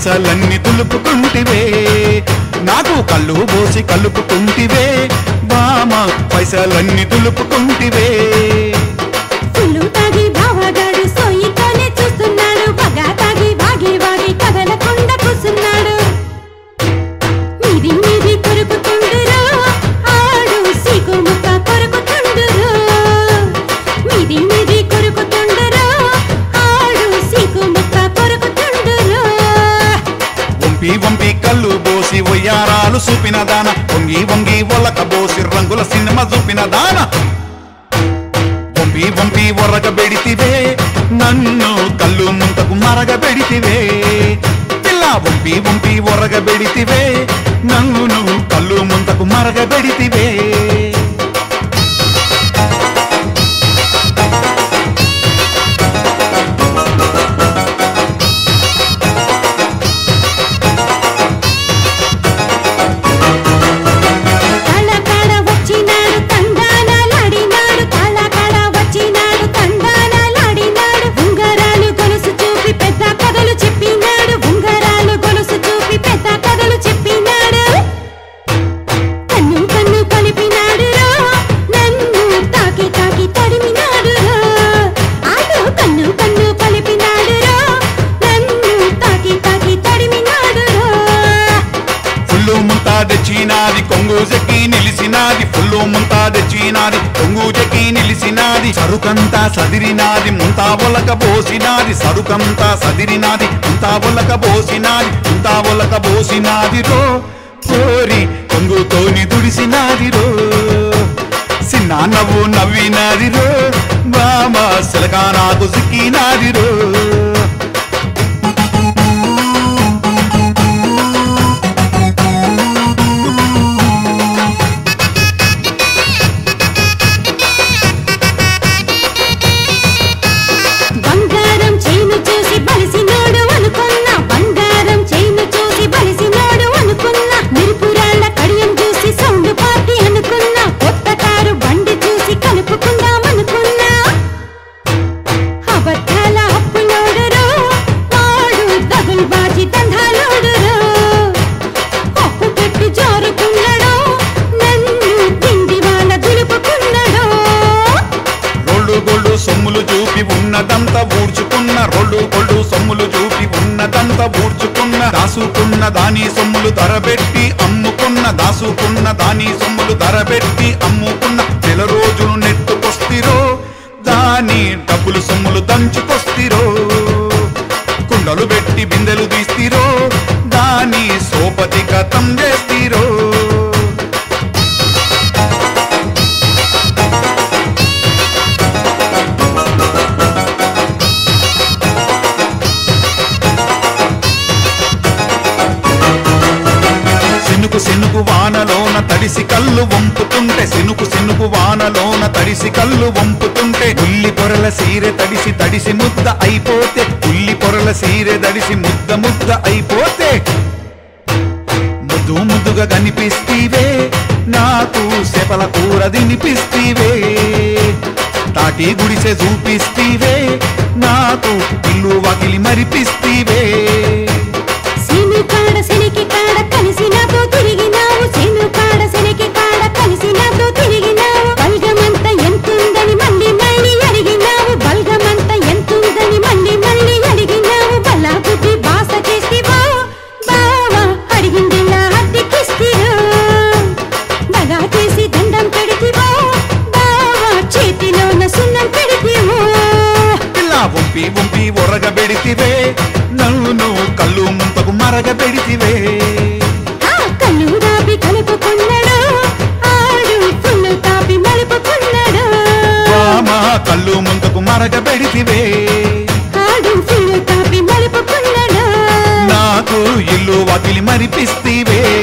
పైసలన్నీ తులుపుకుంటివే నాకు కళ్ళు పోసి కలుపుకుంటివే బామ పైసలన్నీ తులుపుకుంటివే ఫుల్లు తాగి బావగాడు సోయితోనే చూస్తున్నాడు పగా తాగి వాగి వాగి కదలకుండా కూసున్నాడు మీది మీది కొరుకుతుండురా ఆడు సిగు ముక్క కొరుకుతుండురా మీది మీది కొరుకుతుండురా ఆడు సిగు ముక్క కొరుకుతుండురా వంపి వంపి కళ్ళు పోసి ఒయ్యారాలు చూపిన దాన వంగి వంగి ఒలక పోసి రంగుల సినిమా చూపిన దాన వంపి వంపి ఒరగ బెడితివే నన్ను కళ్ళు ముంతకు మరగ బెడితివే పిల్ల వంపి వంపి ఒరగ బెడితివే నన్ను కళ్ళు ముంతకు మరగ బెడితివే కళకళ వచ్చినాడు తండానాలాడినాడు కళకళ వచ్చినాడు తండానాలాడినాడు ఉంగరాలు గొలుసు చూపి పెద్ద కథలు చెప్పినాడు ఉంగరాలు గొలుసు చూపి పెద్ద కథలు చెప్పినాడు కన్ను కన్ను కలిపినాడు రా నన్ను తాకి తాకి తరిమినాడు రా ఆడు కన్ను కన్ను కలిపినాడు రా నన్ను తాకి తాకి తరిమినాడు రా ఫుల్లు ముంతా తెచ్చినాది కొంగు చెక్కి నిలిసినాది ఫుల్లు ముంతా తెచ్చినాది కొంగు చెక్కి నిలిసినాది సరుకంతా సదిరినాది ముంతా ఒలక పోసినాది సరుకంతా సదిరినాది ముంతా ఒలక పోసినాది ముంతా ఒలక పోసినాది రో కోరి కొంగుతోని దుడిసినాది రో సిన్న నవ్వు నవ్వినాది రో బామ సిలకా నాకు సిక్కినాది రో బంగారం చైను చూసి బలిసినోడు అనుకున్నా బంగారం చైను చూసి బలిసినోడు అనుకున్నా మిరుపురాళ్ళ కడియం చూసి సౌండ్ పార్టీ అనుకున్నా కొత్త కారు బండి చూసి కలుపుకుందాం అనుకున్నా అబద్ధాల అప్పులోడురో వాడు దగులు బాజి దంధాలోడురో అప్పు పెట్టి జారుకున్నాడో నన్ను తిండి వాళ్ళ దులుపుకున్నాడో రోళ్ళు గొళ్ళు సొమ్ములు చూపి ఉన్నదంతా ఊడ్చుకున్న రోళ్ళు గొళ్ళు సొమ్ములు చూపి ఉన్నదంతా ఊడ్చుకున్న దాసుకున్న దాని సొమ్ములు ధరబెట్టి అమ్ముకున్న దాసుకున్న దాని సొమ్ములు ధరబెట్టి అమ్ముకున్న నెల రోజులు నెట్టుకొస్తిరో దాని డబ్బులు సొమ్ములు దంచుకొస్తిరో కుండలు పెట్టి బిందెలు తీస్తిరో దాని సోపతి గతం చేస్తిరో సినుకు సినుకు వానలోన తడిసి కళ్ళు వంపుతుంటే సినుకు సినుకు వానలోన తడిసి కళ్ళు వంపుతుంటే ఉల్లి పొరల సీరె తడిసి తడిసి ముద్ద అయిపోతే ఉల్లి పొరల సీరె తడిసి ముద్ద ముద్ద అయిపోతే ముద్దు ముద్దుగా కనిపిస్తీవే నాకు సెపల కూర తినిపిస్తీవే తాటి గుడిసె చూపిస్తీవే నాకు ఇల్లు వాకిలి మరిపిస్తీవే సీను కాడ సెనికి కాడ కలిసి నాతో తిరిగినావు సీను కాడ సెనికి కాడ కలిసి నాతో తిరిగినావు బల్గమంత ఎంతుందని మళ్ళీ మళ్ళీ అడిగినావు బల్గమంత ఎంతుందని మళ్ళీ మళ్ళీ అడిగినావు బలా బుద్ధి బాస చేసివా బావా అడిగిందిలా అద్దెకిస్తిరా దగా చేసి దండం పెడితివా బావా చేతిలోన సున్నం పెడితివో ఇలా వంపి వంపి ఒరగబెడితివే నన్ను కళ్ళు ముంతకు మరగబెడితివే ఆ కళ్ళు దాపి కలుపుకున్నాడు ఆడు ఫుల్లు తాపి మలుపుకున్నాడు వామ కళ్ళు ముంతకు మరగబెడితివే ఆడు ఫుల్లు తాపి మలుపుకున్నాడు నాకు ఇల్లు వాకిలి మరిపిస్తీవే